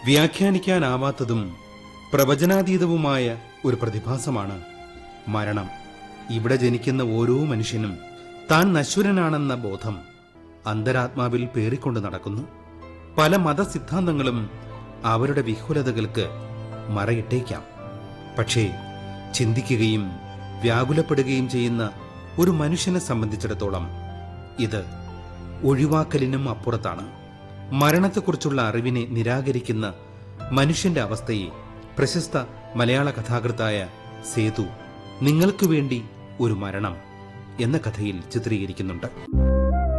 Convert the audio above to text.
വ്യാഖ്യാനിക്കാനാവാത്തതും പ്രവചനാതീതവുമായ ഒരു പ്രതിഭാസമാണ് മരണം ഇവിടെ ജനിക്കുന്ന ഓരോ മനുഷ്യനും താൻ നശ്വരനാണെന്ന ബോധം അന്തരാത്മാവിൽ പേറിക്കൊണ്ട് നടക്കുന്നു പല മതസിദ്ധാന്തങ്ങളും അവരുടെ വിഹുലതകൾക്ക് മറയിട്ടേക്കാം പക്ഷേ ചിന്തിക്കുകയും വ്യാകുലപ്പെടുകയും ചെയ്യുന്ന ഒരു മനുഷ്യനെ സംബന്ധിച്ചിടത്തോളം ഇത് ഒഴിവാക്കലിനും അപ്പുറത്താണ് മരണത്തെക്കുറിച്ചുള്ള അറിവിനെ നിരാകരിക്കുന്ന മനുഷ്യന്റെ അവസ്ഥയെ പ്രശസ്ത മലയാള കഥാകൃത്തായ സേതു നിങ്ങൾക്കു വേണ്ടി ഒരു മരണം എന്ന കഥയിൽ ചിത്രീകരിക്കുന്നുണ്ട്